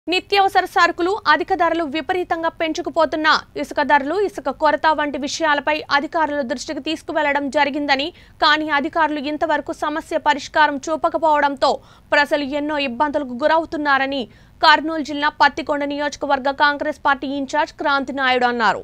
నిత్యావసర సరుకులు అధిక ధరలు విపరీతంగా పెంచుకుపోతున్న ఇసుక ధరలు ఇసుక కొరత వంటి విషయాలపై అధికారుల దృష్టికి తీసుకువెళ్లడం జరిగిందని కానీ అధికారులు ఇంతవరకు సమస్య పరిష్కారం చూపకపోవడంతో ప్రజలు ఎన్నో ఇబ్బందులకు గురవుతున్నారని కర్నూలు జిల్లా పత్తికొండ నియోజకవర్గ Congress party in-charge Kranthi Naidu అన్నారు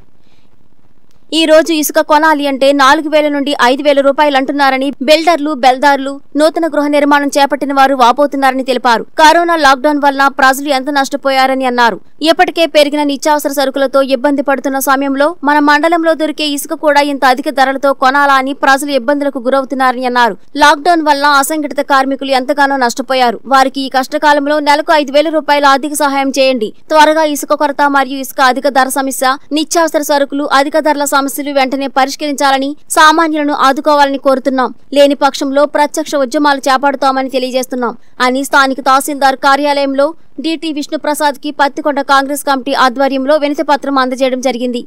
ఈ రోజు ఇసుక కొనాలి అంటే నాలుగు వేల నుండి ఐదు వేల రూపాయలు అంటున్నారని బిల్డర్లు బెల్దార్లు నూతన గృహ నిర్మాణం చేపట్టిన వారు వాపోతున్నారని తెలిపారు కరోనా లాక్డౌన్ వల్ల ప్రజలు ఎంత నష్టపోయారని అన్నారు ఇప్పటికే పెరిగిన నిత్యావసర సరుకులతో ఇబ్బంది పడుతున్న సమయంలో మన మండలంలో దొరికే ఇసుక కూడా ఇంత అధిక ధరలతో కొనాలా అని ప్రజలు ఇబ్బందులకు గురవుతున్నారని అన్నారు లాక్డౌన్ వల్ల అసంఘటిత కార్మికులు ఎంతగానో నష్టపోయారు వారికి ఈ కష్టకాలంలో నెలకు ఐదు వేల రూపాయల ఆర్థిక సహాయం చేయండి త్వరగా ఇసుక కొరత మరియు ఇసుక అధిక ధర సమస్య నిత్యావసర సరుకులు అధిక ధరల సమస్యలు వెంటనే పరిష్కరించాలని సామాన్యులను ఆదుకోవాలని కోరుతున్నాం లేని పక్షంలో ప్రత్యక్ష ఉద్యమాలు చేపడతామని తెలియజేస్తున్నాం అని స్థానిక తహసీల్దార్ కార్యాలయంలో డిటి విష్ణుప్రసాద్ కి పత్తికొండ కాంగ్రెస్ కమిటీ ఆధ్వర్యంలో వినతి పత్రం అందజేయడం జరిగింది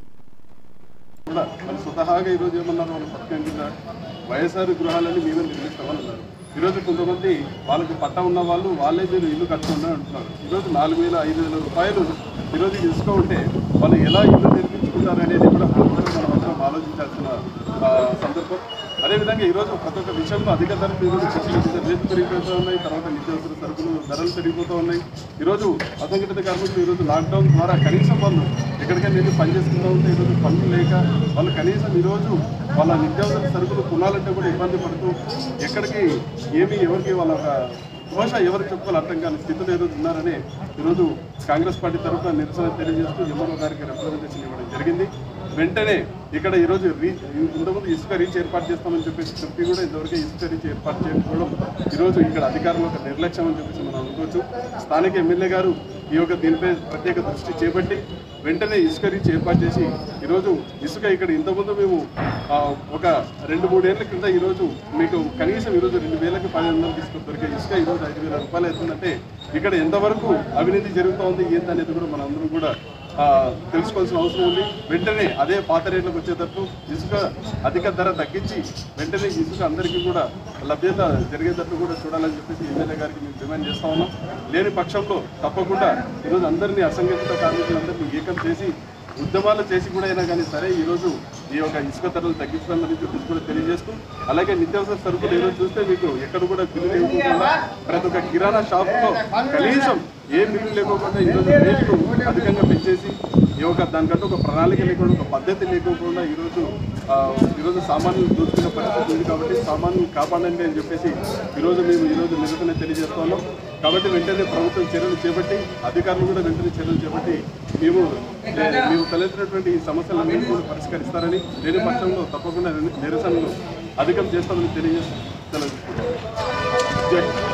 కూడా మరి స్వతహాగా ఈరోజు ఏమన్నారు వాళ్ళు పథకం కింద వైఎస్ఆర్ గృహాలని మేమే నిర్మిస్తామని అన్నారు ఈరోజు కొంతమంది వాళ్ళకి పట్టా ఉన్న వాళ్ళు వాళ్ళే మీరు ఇల్లు కట్టుకున్నా అంటున్నారు ఈరోజు నాలుగు వేల ఐదు వేల రూపాయలు ఈరోజు ఇసుక ఉంటే వాళ్ళు ఎలా ఇల్లు నిర్మించుకుంటారు అనేది కూడా అందరం మనం అందరం ఆలోచించాల్సిన ఆ, సందర్భం అదేవిధంగా ఈరోజు ప్రతి ఒక్క విషయంలో అధిక ధరలు ఈరోజు కృషి రేట్లు పెరిగిపోతూ ఉన్నాయి తర్వాత నిత్యావసర సరుకులు ధరలు పెరిగిపోతూ ఉన్నాయి ఈరోజు అసంఘటిత కార్మికులు ఈరోజు లాక్డౌన్ ద్వారా కనీసం వాళ్ళు ఎక్కడికైనా వెళ్ళి పని చేసుకుంటూ ఉంటే ఈరోజు పనులు లేక వాళ్ళు కనీసం ఈరోజు వాళ్ళ నిత్యావసర సరుకులు కొనాలంటే కూడా ఇబ్బంది పడుతూ ఎక్కడికి ఏమి ఎవరికి వాళ్ళ ఒక ఘోష ఎవరు చెప్పుకోవాలి అర్థం కాని స్థితిలో ఈరోజు ఉన్నారని ఈరోజు కాంగ్రెస్ పార్టీ తరఫున నిరసన తెలియజేస్తూ ఎంఆర్ఓ గారికి రిప్రజెంటేషన్ ఇవ్వడం జరిగింది వెంటనే ఇక్కడ ఈరోజు రీ ఇంతకుముందు ఇసుక రీచ్ ఏర్పాటు చేస్తామని చెప్పేసి చెప్పి కూడా ఇంతవరకు ఇసుక రీచ్ ఏర్పాటు చేయకపోవడం ఈరోజు ఇక్కడ అధికారులు ఒక నిర్లక్ష్యం అని చెప్పేసి మనం అనుకోవచ్చు స్థానిక ఎమ్మెల్యే గారు ఈ యొక్క దీనిపై ప్రత్యేక దృష్టి చేపట్టి వెంటనే ఇసుక రీచ్ ఏర్పాటు చేసి ఈరోజు ఇసుక ఇక్కడ ఇంతకుముందు మేము ఆ, ఒక రెండు మూడేళ్ల క్రింద ఈరోజు మీకు కనీసం ఈరోజు రెండు వేలకి పదిహేను వందలు ఇసుక దొరికే ఇసుక ఈరోజు ఐదు వేల రూపాయలు అవుతుందంటే ఇక్కడ ఎంతవరకు అవినీతి జరుగుతూ ఉంది ఏంటనేది కూడా మనందరం కూడా ఆ, తెలుసుకోవాల్సిన అవసరం ఉంది వెంటనే అదే పాత రేట్లకు వచ్చేటట్టు ఇసుక అధిక ధర తగ్గించి వెంటనే ఇసుక అందరికీ కూడా లభ్యత జరిగేటట్టు కూడా చూడాలని చెప్పేసి ఎమ్మెల్యే గారికి మేము డిమాండ్ చేస్తా ఉన్నాం లేని పక్షంలో తప్పకుండా ఈరోజు అందరినీ అసంఘటిత కార్మికులందరినీ ఏకం చేసి ఉద్యమాలు చేసి కూడా అయినా కానీ సరే ఈరోజు ఈ యొక్క ఇసుక ధరలు తగ్గించడానికి చెప్పేసి కూడా తెలియజేస్తూ అలాగే నిత్యావసర సరుకులు ఈరోజు చూస్తే మీకు ఎక్కడ కూడా బిల్లు లేకుండా ప్రతి ఒక్క కిరాణా షాప్లో కనీసం ఏ బిల్లు లేకోకుండా ఈరోజు రేట్లు అధికంగా పెంచేసి ఈ యొక్క దానికంటే ఒక ప్రణాళిక లేకుండా ఒక పద్ధతి లేకోకుండా ఈరోజు ఆ, ఈరోజు సామాన్యులు దోచుకునే పరిస్థితి ఉంది కాబట్టి సామాన్యులు కాపాడండి అని చెప్పేసి ఈరోజు మేము ఈరోజు నిరసన తెలియజేస్తున్నాం కాబట్టి వెంటనే ప్రభుత్వం చర్యలు చేపట్టి అధికారులు కూడా వెంటనే చర్యలు చేపట్టి మేము మేము తలెత్తినటువంటి ఈ సమస్యలన్నింటినీ కూడా పరిష్కరిస్తారని లేని పక్షంలో తప్పకుండా నిరసనలు అధికం చేస్తామని తెలియజేస్తాం జై హింద్.